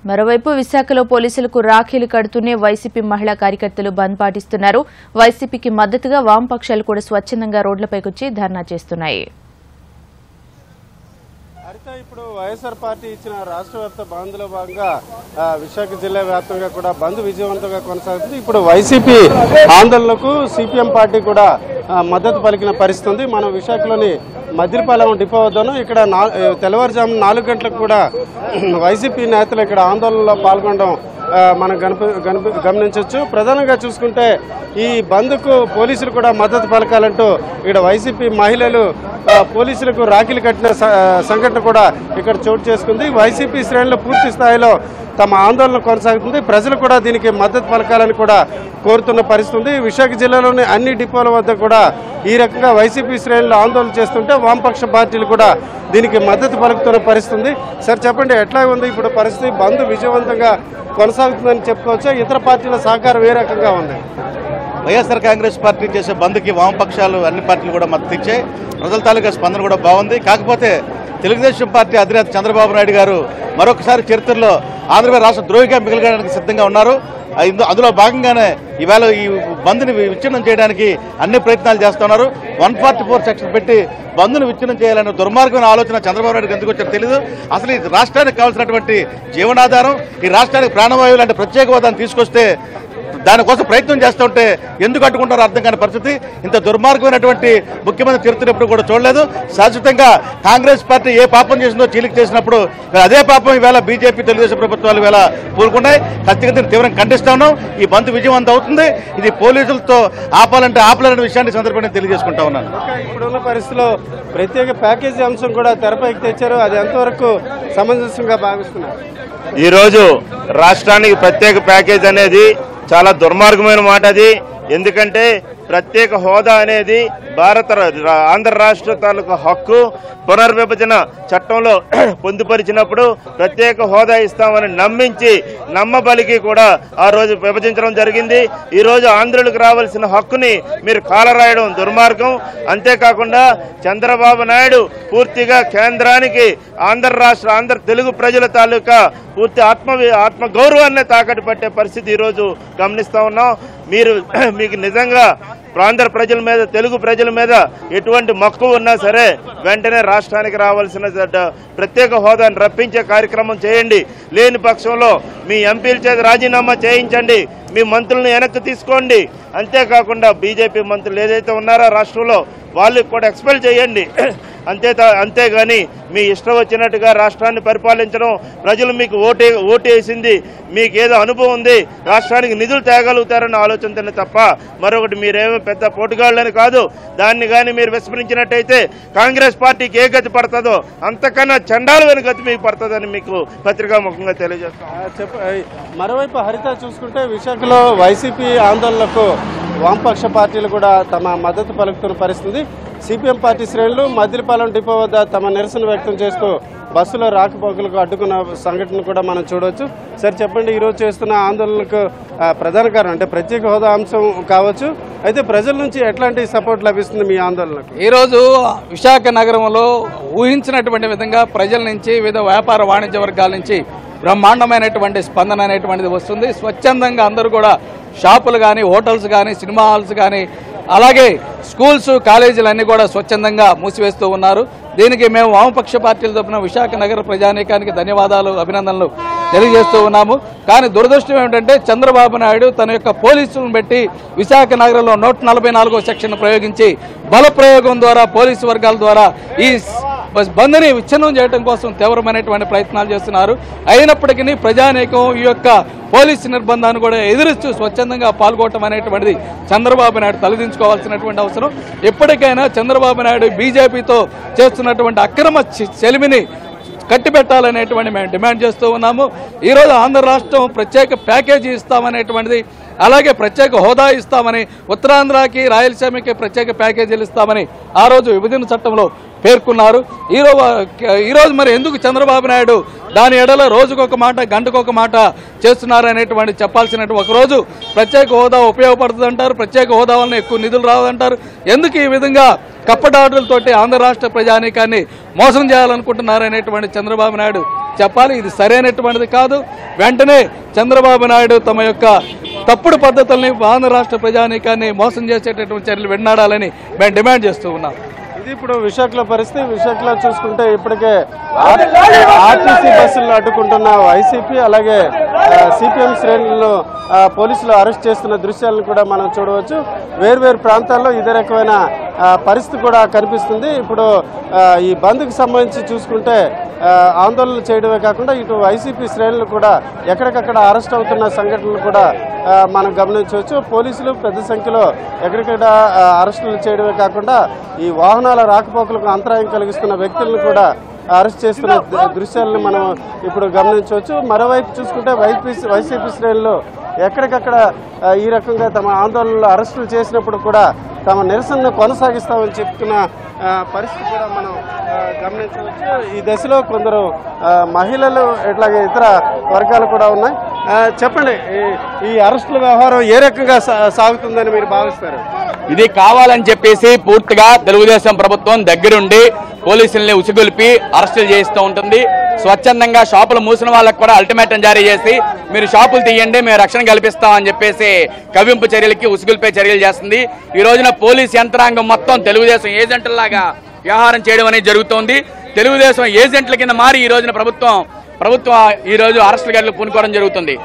మరోవైపు విశాఖలో పోలీసులకు రాఖీలు కడుతూనే వైసీపీ మహిళా కార్యకర్తలు బంద్ పాటిస్తున్నారు వైసీపీకి మద్దతుగా వామపక్షాలు కూడా స్వచ్ఛందంగా రోడ్లపైకొచ్చి ధర్నా చేస్తున్నాయి హరిత ఇప్పుడు వైఎస్ఆర్ పార్టీ ఇచ్చిన రాష్ట్ర వ్యాప్త బంద్లో భాగంగా ఆ, విశాఖ జిల్లా వ్యాప్తంగా కూడా బంద్ విజయవంతంగా కొనసాగుతుంది ఇప్పుడు వైసీపీ ఆందోళనకు సిపిఎం పార్టీ కూడా ఆ, మద్దతు పలికిన పరిస్థితి ఉంది మనం విశాఖలోని మద్దిలపాలెం డిపో వద్దను ఇక్కడ నా- తెల్లవారుజాము నాలుగు గంటలకు కూడా వైసీపీ నేతలు ఇక్కడ ఆందోళనలో పాల్గొనడం ఆ, మనం గణప గణప గమనించవచ్చు ప్రధానంగా చూసుకుంటే ఈ బంద్కు పోలీసులు కూడా మద్దతు పలకాలంటూ ఇక్కడ వైసీపీ మహిళలు ఆ, పోలీసులకు రాఖీలు కట్టిన స- ఆ, సంఘటన కూడా ఇక్కడ చోటు చేసుకుంది వైసీపీ శ్రేణులు పూర్తి స్థాయిలో తమ ఆందోళన కొనసాగుతుంది ప్రజలు కూడా దీనికి మద్దతు పలకాలని కూడా కోరుతున్న పరిస్థితి ఉంది విశాఖ జిల్లాలోని అన్ని డిపోల వద్ద కూడా ఈ రకంగా వైసీపీ శ్రేణులు ఆందోళన చేస్తుంటే వామపక్ష పార్టీలు కూడా దీనికి మద్దతు పలుకుతున్న పరిస్థితి ఉంది సార్ చెప్పండి ఎట్లా ఉంది ఇప్పుడు పరిస్థితి బంద్ విజయవంతంగా కొనసాగుతుందని చెప్పుకోవచ్చా ఇతర పార్టీల సహకారం ఏ రకంగా ఉంది వైఎస్ఆర్ కాంగ్రెస్ పార్టీ చేసే బంద్కి వామపక్షాలు అన్ని పార్టీలు కూడా మద్దతు ఇచ్చాయి ప్రజల తాలూకా స్పందన కూడా బాగుంది కాకపోతే తెలుగుదేశం పార్టీ అధినేత చంద్రబాబు నాయుడు గారు మరొకసారి చరిత్రలో ఆంధ్రప్రదేశ్ రాష్ట్ర ద్రోహిగా మిగలడానికి సిద్ధంగా ఉన్నారు ఆ ఇందు- అందులో భాగంగానే ఈవేళ ఈ బంద్ని విచ్ఛిన్నం చేయడానికి అన్ని ప్రయత్నాలు చేస్తున్నారు వన్ ఫార్టీ ఫోర్ సెక్షన్ పెట్టి బంద్ను విచ్ఛిన్నం చేయాలనే దుర్మార్గమైన ఆలోచన చంద్రబాబు నాయుడు ఎందుకు వచ్చారో తెలియదు అసలు ఈ రాష్ట్రానికి కావాల్సినటువంటి జీవనాధారం ఈ రాష్ట్రానికి ప్రాణవాయువు లాంటి ప్రత్యేక హోదాను తీసుకొస్తే దానికోసం ప్రయత్నం చేస్తుంటే ఎందుకు అడ్డుకుంటారో అర్థం కాని పరిస్థితి ఇంత దుర్మార్గమైనటువంటి ముఖ్యమంత్రి చరిత్ర ఎప్పుడు కూడా చూడలేదు శాశ్వతంగా కాంగ్రెస్ పార్టీ ఏ పాపం చేసిందో చీలిక చేసినప్పుడు ఇవాళ అదే పాపం ఈవేళ బీజేపీ తెలుగుదేశం ప్రభుత్వాలు ఈవేళ పూరుకున్నాయి ఖచ్చితంగా దీన్ని తీవ్రంగా ఖండిస్తా ఉన్నాం ఈ బంద్ విజయవంతం అవుతుంది ఇది పోలీసులతో ఆపాలంటే ఆపలేని విషయాన్ని సందర్భంగా తెలియజేసుకుంటా ఉన్నాను ఇప్పుడున్న పరిస్థితిలో ప్రత్యేక ప్యాకేజీ అంశం కూడా తెరపైకి తెచ్చారు అది ఎంతవరకు సమంజసంగా భావిస్తున్నారు ఈరోజు రాష్ట్రానికి ప్రత్యేక ప్యాకేజ్ అనేది చాలా దుర్మార్గమైన మాట అది ఎందుకంటే ప్రత్యేక హోదా అనేది భారత రా- ఆంధ్ర రాష్ట్ర తాలూకా హక్కు పునర్విభజన చట్టంలో పొందుపరిచినప్పుడు ప్రత్యేక హోదా ఇస్తామని నమ్మించి నమ్మబలికి కూడా ఆ రోజు విభజించడం జరిగింది ఈ రోజు ఆంధ్రులకు రావాల్సిన హక్కుని మీరు కాలరాయడం దుర్మార్గం అంతేకాకుండా చంద్రబాబు నాయుడు పూర్తిగా కేంద్రానికి ఆంధ్ర రాష్ట్ర ఆంధ్ర తెలుగు ప్రజల తాలూకా పూర్తి ఆత్మ ఆత్మ గౌరవాన్ని తాకట్టు పట్టే పరిస్థితి ఈరోజు గమనిస్తా ఉన్నాం మీరు మీకు నిజంగా ఆంధ్ర ప్రజల మీద తెలుగు ప్రజల మీద ఎటువంటి మక్కువ ఉన్నా సరే వెంటనే రాష్ట్రానికి రావాల్సిన ద- ప్రత్యేక హోదాను రప్పించే కార్యక్రమం చేయండి లేని పక్షంలో మీ ఎంపీల చేత రాజీనామా చేయించండి మీ మంత్రులను వెనక్కి తీసుకోండి అంతేకాకుండా బీజేపీ మంత్రులు ఏదైతే ఉన్నారో రాష్ట్రంలో వాళ్ళకి కూడా ఎక్స్పెల్ చేయండి అంతే అంతేగాని మీ ఇష్టం వచ్చినట్టుగా రాష్ట్రాన్ని పరిపాలించడం ప్రజలు మీకు ఓటే ఓటేసింది మీకు ఏదో అనుభవం ఉంది రాష్ట్రానికి నిధులు తేగలుగుతారన్న ఆలోచనతోనే తప్ప మరొకటి మీరేమో పెద్ద పోటుగాళ్ళని కాదు దాన్ని కానీ మీరు విస్మరించినట్టయితే కాంగ్రెస్ పార్టీకి ఏ గతి పడుతుందో అంతకన్నా చండాలమైన గతి మీకు పడుతుందని మీకు పత్రికాముఖంగా తెలియజేస్తాం ఆ, చెప్ప ఐ, మరోవైపు హరిత చూసుకుంటే విశాఖలో వైసీపీ ఆందోళనకు వామపక్ష పార్టీలు కూడా తమ మద్దతు పలుకుతున్న పరిస్థితి సిపిఎం పార్టీ శ్రేణులు మద్దిలపాలెం డిపో వద్ద తమ నిరసన వ్యక్తం చేస్తూ బస్సులో రాకపోకలకు అడ్డుకున్న సంఘటన కూడా మనం చూడవచ్చు సార్ చెప్పండి ఈరోజు చేస్తున్న ఆందోళనకు ఆ, ప్రధాన కారణం అంటే ప్రత్యేక హోదా అంశం కావచ్చు అయితే ప్రజల నుంచి ఎట్లాంటి సపోర్ట్ లభిస్తుంది మీ ఆందోళనకు ఈరోజు విశాఖ నగరంలో ఊహించినటువంటి విధంగా ప్రజల నుంచి వివిధ వ్యాపార వాణిజ్య వర్గాల నుంచి బ్రహ్మాండమైనటువంటి స్పందన అనేటువంటిది వస్తుంది స్వచ్ఛందంగా అందరూ కూడా షాపులు కానీ హోటల్స్ కానీ సినిమా హాల్స్ కానీ అలాగే స్కూల్స్ కాలేజీలు అన్నీ కూడా స్వచ్ఛందంగా మూసివేస్తూ ఉన్నారు దీనికి మేము వామపక్ష పార్టీల తరపున విశాఖ నగర ప్రజానీకానికి ధన్యవాదాలు అభినందనలు తెలియజేస్తూ ఉన్నాము కానీ దురదృష్టం ఏమిటంటే చంద్రబాబు నాయుడు తన యొక్క పోలీసులను పెట్టి విశాఖ నగరంలో నూట నలభై నాలుగో సెక్షన్ ప్రయోగించి బల ప్రయోగం ద్వారా పోలీసు వర్గాల ద్వారా ఈ బస్ బంద్ని విచ్ఛిన్నం చేయడం కోసం తీవ్రమైనటువంటి ప్రయత్నాలు చేస్తున్నారు అయినప్పటికీ ప్రజానీకం ఈ యొక్క పోలీసు నిర్బంధాన్ని కూడా ఎదురిస్తూ స్వచ్ఛందంగా పాల్గొనడం అనేటువంటిది చంద్రబాబు నాయుడు తలదించుకోవాల్సినటువంటి అవసరం ఎప్పటికైనా చంద్రబాబు నాయుడు బీజేపీతో చేస్తున్నటువంటి అక్రమ చె- చెలిమిని కట్టిపెట్టాలనేటువంటి మేము డిమాండ్ చేస్తూ ఉన్నాము ఈరోజు ఆంధ్ర రాష్ట్రం ప్రత్యేక ప్యాకేజీ ఇస్తామనేటువంటిది అలాగే ప్రత్యేక హోదా ఇస్తామని ఉత్తరాంధ్రకి రాయలసీమకి ప్రత్యేక ప్యాకేజీలు ఇస్తామని ఆ రోజు విభజన చట్టంలో పేర్కొన్నారు ఈరోజు ఈరోజు మరి ఎందుకు చంద్రబాబు నాయుడు దాని ఎడల రోజుకొక మాట గంటకొక మాట చేస్తున్నారు అనేటువంటి చెప్పాల్సినటువంటి ఒకరోజు ప్రత్యేక హోదా ఉపయోగపడుతుంది అంటారు ప్రత్యేక హోదా వలన ఎక్కువ నిధులు రావదంటారు ఎందుకు ఈ విధంగా కప్పడాటలతోటి ఆంధ్ర రాష్ట్ర ప్రజానీకాన్ని మోసం చేయాలనుకుంటున్నారు అనేటువంటి చంద్రబాబు నాయుడు చెప్పాలి ఇది సరైనటువంటిది కాదు వెంటనే చంద్రబాబు నాయుడు తమ యొక్క తప్పుడు పద్ధతుల్ని ఆంధ్ర రాష్ట్ర ప్రజానీకాన్ని మోసం చేసేటటువంటి చర్యలు వెన్నాడాలని మేము డిమాండ్ చేస్తూ ఉన్నాం ఇది ఇప్పుడు విశాఖలో పరిస్థితి విశాఖలో చూసుకుంటే ఇప్పటికే ఆర్టీసీ బస్సులను అడ్డుకుంటున్న వైసీపీ అలాగే సిపిఎం శ్రేణులను ఆ, పోలీసులు అరెస్ట్ చేస్తున్న దృశ్యాలను కూడా మనం చూడవచ్చు వేర్వేరు ప్రాంతాల్లో ఇదే రకమైన ఆ, పరిస్థితి కూడా కనిపిస్తుంది ఇప్పుడు ఆ, ఈ బంద్కు సంబంధించి చూసుకుంటే ఆ, ఆందోళనలు చేయడమే కాకుండా ఇటు వైసీపీ శ్రేణులు కూడా ఎక్కడికక్కడ అరెస్ట్ అవుతున్న సంఘటనలు కూడా ఆ, మనం గమనించవచ్చు పోలీసులు పెద్ద సంఖ్యలో ఎక్కడికక్కడ ఆ, అరెస్టులు చేయడమే కాకుండా ఈ వాహనాల రాకపోకలకు అంతరాయం కలిగిస్తున్న వ్యక్తులను కూడా అరెస్ట్ చేస్తున్న ద- దృశ్యాలను మనం ఇప్పుడు గమనించవచ్చు మరోవైపు చూసుకుంటే వైపీ వైసీపీ శ్రేణులు ఎక్కడికక్కడ ఆ, ఈ రకంగా తమ ఆందోళనలు అరెస్టులు చేసినప్పుడు కూడా తమ నిరసనను కొనసాగిస్తామని చెప్తున్న ఆ, పరిస్థితి కూడా మనం ఆ, గమనించవచ్చు ఈ దశలో కొందరు ఆ, మహిళలు ఇట్లాగే ఇతర వర్గాలు కూడా ఉన్నాయి ఆ, చెప్పండి ఈ- ఈ అరెస్టుల వ్యవహారం ఏ రకంగా సా- సాగుతుందని మీరు భావిస్తారు ఇది కావాలని చెప్పేసి పూర్తిగా తెలుగుదేశం ప్రభుత్వం దగ్గరుండి పోలీసుల్ని ఉసిగొల్పి అరెస్టులు చేస్తూ ఉంటుంది స్వచ్ఛందంగా షాపులు మూసిన వాళ్ళకు కూడా అల్టిమేటం జారీ చేసి మీరు షాపులు తీయండి మేము రక్షణ కల్పిస్తామని చెప్పేసి కవింపు చర్యలకి ఉసిగొల్పే చర్యలు చేస్తుంది ఈ రోజున పోలీస్ యంత్రాంగం మొత్తం తెలుగుదేశం ఏజెంట్లలాగా వ్యవహారం చేయడం అనేది జరుగుతోంది తెలుగుదేశం ఏజెంట్ల కింద మారి ఈ రోజున ప్రభుత్వం ప్రభుత్వం ఈ రోజు అరెస్టుల గడులు పూనుకోవడం జరుగుతుంది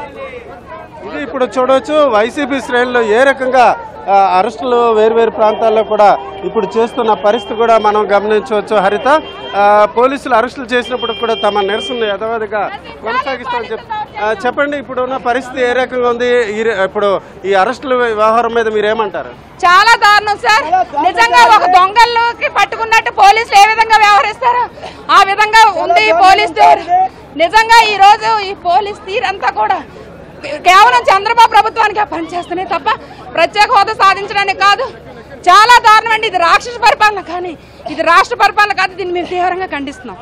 ఇది ఇప్పుడు చూడవచ్చు వైసీపీ శ్రేణులు ఏ రకంగా ఆ, అరెస్టులు వేర్వేరు ప్రాంతాల్లో కూడా ఇప్పుడు చేస్తున్న పరిస్థితి కూడా మనం గమనించవచ్చు హరిత ఆ, పోలీసులు అరెస్టులు చేసినప్పుడు కూడా తమ నిరసన యథావిధిగా కొనసాగిస్తామని చెప్పి ఆ, చెప్పండి ఇప్పుడు ఉన్న పరిస్థితి ఏ రకంగా ఉంది ఈ ర- ఇప్పుడు ఈ అరెస్టుల వ్యవహారం మీద మీరు ఏమంటారు చాలా దారుణం సార్ నిజంగా ఒక దొంగల్లోకి పట్టుకున్నట్టు పోలీసులు ఏ విధంగా వ్యవహరిస్తారో ఆ విధంగా ఉంది ఈ పోలీస్ తీరు నిజంగా ఈ రోజు ఈ పోలీస్ తీరంతా కూడా కేవలం చంద్రబాబు ప్రభుత్వానికి పనిచేస్తున్నాయి తప్ప ప్రత్యేక హోదా సాధించడానికి కాదు చాలా దారుణం అండి ఇది రాక్షస పరిపాలన కానీ ఇది రాష్ట్ర పరిపాలన కాదు దీన్ని మేము తీవ్రంగా ఖండిస్తున్నాం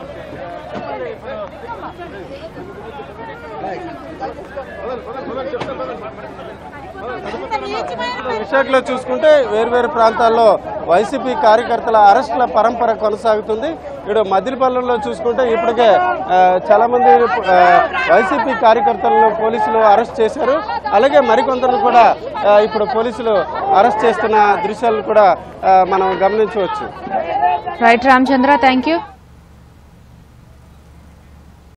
విశాఖలో చూసుకుంటే వేర్వేరు ప్రాంతాల్లో వైసీపీ కార్యకర్తల అరెస్టుల పరంపర కొనసాగుతుంది ఇక్కడ మదిలిపల్లెలో చూసుకుంటే ఇప్పటికే ఆ, చాలా మంది ఆ, వైసీపీ కార్యకర్తలను పోలీసులు అరెస్ట్ చేశారు అలాగే మరికొందరు కూడా ఆ, ఇప్పుడు పోలీసులు అరెస్ట్ చేస్తున్న దృశ్యాలను కూడా ఆ, మనం గమనించవచ్చు రైట్ రామచంద్ర థ్యాంక్ యూ